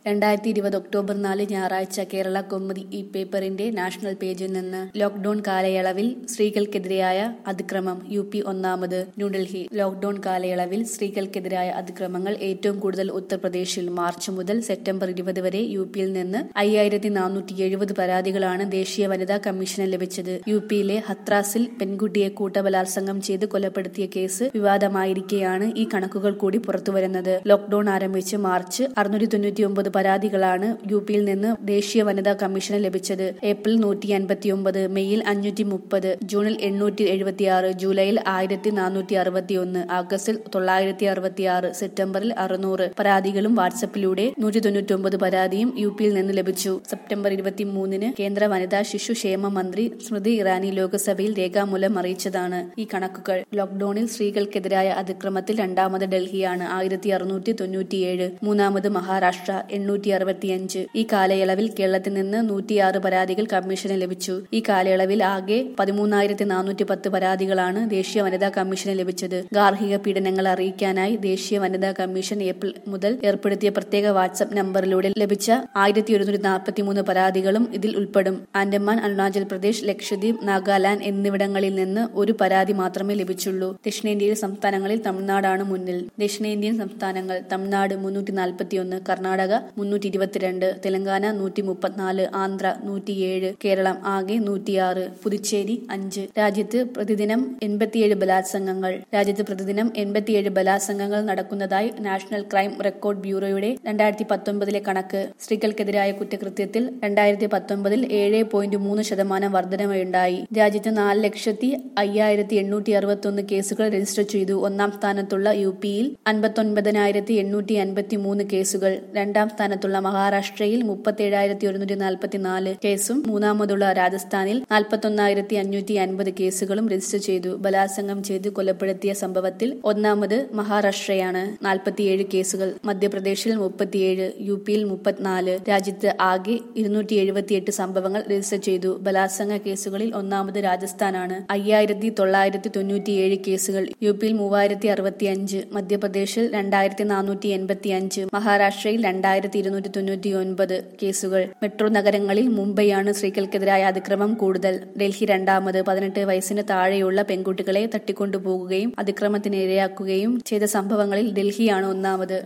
രണ്ടായിരത്തി ഇരുപത് ഒക്ടോബർ നാല് ഞായറാഴ്ച കേരള കൗമുദി ഈ പേപ്പറിന്റെ നാഷണൽ പേജിൽ നിന്ന് ലോക്ഡൌൺ കാലയളവിൽ സ്ത്രീകൾക്കെതിരായ അതിക്രമം യു പി ഒന്നാമത് ന്യൂഡൽഹി ലോക്ഡൌൺ കാലയളവിൽ സ്ത്രീകൾക്കെതിരായ അതിക്രമങ്ങൾ ഏറ്റവും കൂടുതൽ ഉത്തർപ്രദേശിൽ മാർച്ച് മുതൽ സെപ്റ്റംബർ ഇരുപത് വരെ യു പിയിൽ നിന്ന് അയ്യായിരത്തി നാനൂറ്റി എഴുപത് പരാതികളാണ് ദേശീയ വനിതാ കമ്മീഷന് ലഭിച്ചത് യു പിയിലെ ഹത്രാസിൽ പെൺകുട്ടിയെ കൂട്ടബലാത്സംഗം ചെയ്ത് കൊലപ്പെടുത്തിയ കേസ് വിവാദമായിരിക്കെയാണ് ഈ കണക്കുകൾ കൂടി പുറത്തുവരുന്നത് ലോക്ഡൌൺ ആരംഭിച്ച് മാർച്ച് അറുന്നൂറ്റി തൊണ്ണൂറ്റിയൊമ്പത് പരാതികളാണ് യു പിയിൽ നിന്ന് ദേശീയ വനിതാ കമ്മീഷന് ലഭിച്ചത് ഏപ്രിൽ നൂറ്റി അൻപത്തിയൊമ്പത് മെയ്യിൽ അഞ്ഞൂറ്റി മുപ്പത് ജൂണിൽ എണ്ണൂറ്റി എഴുപത്തിയാറ് ജൂലൈയിൽ ആയിരത്തി നാനൂറ്റി അറുപത്തിയൊന്ന് ആഗസ്റ്റിൽ തൊള്ളായിരത്തി അറുപത്തിയാറ് സെപ്റ്റംബറിൽ അറുന്നൂറ് പരാതികളും വാട്സപ്പിലൂടെ നൂറ്റി തൊണ്ണൂറ്റൊമ്പത് പരാതിയും യു പിയിൽ നിന്ന് ലഭിച്ചു സെപ്റ്റംബർ ഇരുപത്തിമൂന്നിന് കേന്ദ്ര വനിതാ ശിശു ക്ഷേമ മന്ത്രി സ്മൃതി ഇറാനി ലോക്സഭയിൽ രേഖാമൂലം അറിയിച്ചതാണ് ഈ കണക്കുകൾ ലോക്ഡൌണിൽ സ്ത്രീകൾക്കെതിരായ അതിക്രമത്തിൽ രണ്ടാമത് ഡൽഹിയാണ് ആയിരത്തി അറുന്നൂറ്റി തൊണ്ണൂറ്റിയേഴ് മൂന്നാമത് മഹാരാഷ്ട്ര എണ്ണൂറ്റി അറുപത്തിയഞ്ച് ഈ കാലയളവിൽ കേരളത്തിൽ നിന്ന് നൂറ്റിയാറ് പരാതികൾ കമ്മീഷന് ലഭിച്ചു ഈ കാലയളവിൽ ആകെ പതിമൂന്നായിരത്തി നാനൂറ്റി പത്ത് പരാതികളാണ് ദേശീയ വനിതാ കമ്മീഷന് ലഭിച്ചത് ഗാർഹിക പീഡനങ്ങൾ അറിയിക്കാനായി ദേശീയ വനിതാ കമ്മീഷൻ ഏപ്രിൽ മുതൽ ഏർപ്പെടുത്തിയ പ്രത്യേക വാട്സ്ആപ്പ് നമ്പറിലൂടെ ലഭിച്ച ആയിരത്തി ഒരുന്നൂറ്റി നാൽപ്പത്തിമൂന്ന് പരാതികളും ഇതിൽ ഉൾപ്പെടും ആൻഡമാൻ അരുണാചൽ പ്രദേശ് ലക്ഷദ്വീപ് നാഗാലാൻഡ് എന്നിവിടങ്ങളിൽ നിന്ന് ഒരു പരാതി മാത്രമേ ലഭിച്ചുള്ളൂ ദക്ഷിണേന്ത്യയിലെ സംസ്ഥാനങ്ങളിൽ തമിഴ്നാടാണ് മുന്നിൽ ദക്ഷിണേന്ത്യൻ സംസ്ഥാനങ്ങൾ തമിഴ്നാട് മുന്നൂറ്റി നാൽപ്പത്തിയൊന്ന് കർണാടക മുന്നൂറ്റി ഇരുപത്തിരണ്ട് തെലങ്കാന നൂറ്റി മുപ്പത്തിനാല് ആന്ധ്ര നൂറ്റിയേഴ് കേരളം ആകെ നൂറ്റിയാറ് പുതുച്ചേരി അഞ്ച് രാജ്യത്ത് പ്രതിദിനം എൺപത്തിയേഴ് ബലാത്സംഗങ്ങൾ രാജ്യത്ത് പ്രതിദിനം എൺപത്തിയേഴ് ബലാത്സംഗങ്ങൾ നടക്കുന്നതായി നാഷണൽ ക്രൈം റെക്കോർഡ് ബ്യൂറോയുടെ രണ്ടായിരത്തി പത്തൊൻപതിലെ കണക്ക് സ്ത്രീകൾക്കെതിരായ കുറ്റകൃത്യത്തിൽ രണ്ടായിരത്തി പത്തൊൻപതിൽ ഏഴ് പോയിന്റ് മൂന്ന് ശതമാനം വർധനവുണ്ടായി രാജ്യത്ത് നാല് ലക്ഷത്തി അയ്യായിരത്തി എണ്ണൂറ്റി അറുപത്തി കേസുകൾ രജിസ്റ്റർ ചെയ്തു ഒന്നാം സ്ഥാനത്തുള്ള യു പിയിൽ അൻപത്തൊൻപതിനായിരത്തി എണ്ണൂറ്റി അൻപത്തി മൂന്ന് കേസുകൾ രണ്ടാം സ്ഥാനത്തുള്ള മഹാരാഷ്ട്രയിൽ മുപ്പത്തേഴായിരത്തി ഒരുന്നൂറ്റി നാൽപ്പത്തിനാല് കേസും മൂന്നാമതുള്ള രാജസ്ഥാനിൽ നാൽപ്പത്തൊന്നായിരത്തി അഞ്ഞൂറ്റി അൻപത് കേസുകളും രജിസ്റ്റർ ചെയ്തു ബലാത്സംഗം ചെയ്ത് കൊലപ്പെടുത്തിയ സംഭവത്തിൽ ഒന്നാമത് മഹാരാഷ്ട്രയാണ് നാൽപ്പത്തിയേഴ് കേസുകൾ മധ്യപ്രദേശിൽ മുപ്പത്തിയേഴ് യു പിയിൽ മുപ്പത്തിനാല് രാജ്യത്ത് ആകെ ഇരുന്നൂറ്റി എഴുപത്തിയെട്ട് സംഭവങ്ങൾ രജിസ്റ്റർ ചെയ്തു ബലാത്സംഗ കേസുകളിൽ ഒന്നാമത് രാജസ്ഥാനാണ് അയ്യായിരത്തി തൊള്ളായിരത്തി തൊണ്ണൂറ്റിയേഴ് കേസുകൾ യു പിയിൽ മൂവായിരത്തി അറുപത്തിയഞ്ച് മധ്യപ്രദേശിൽ രണ്ടായിരത്തി നാനൂറ്റി എൺപത്തി അഞ്ച് മഹാരാഷ്ട്രയിൽ രണ്ടായിരത്തി ഇരുന്നൂറ്റി തൊണ്ണൂറ്റി ഒൻപത് കേസുകൾ മെട്രോ നഗരങ്ങളിൽ മുംബൈയാണ് സ്ത്രീകൾക്കെതിരായ അതിക്രമം കൂടുതൽ ഡൽഹി രണ്ടാമത് പതിനെട്ട് വയസ്സിന് താഴെയുള്ള പെൺകുട്ടികളെ തട്ടിക്കൊണ്ടുപോകുകയും അതിക്രമത്തിന് ഇരയാക്കുകയും ചെയ്ത സംഭവങ്ങളിൽ ഡൽഹിയാണ് ഒന്നാമത്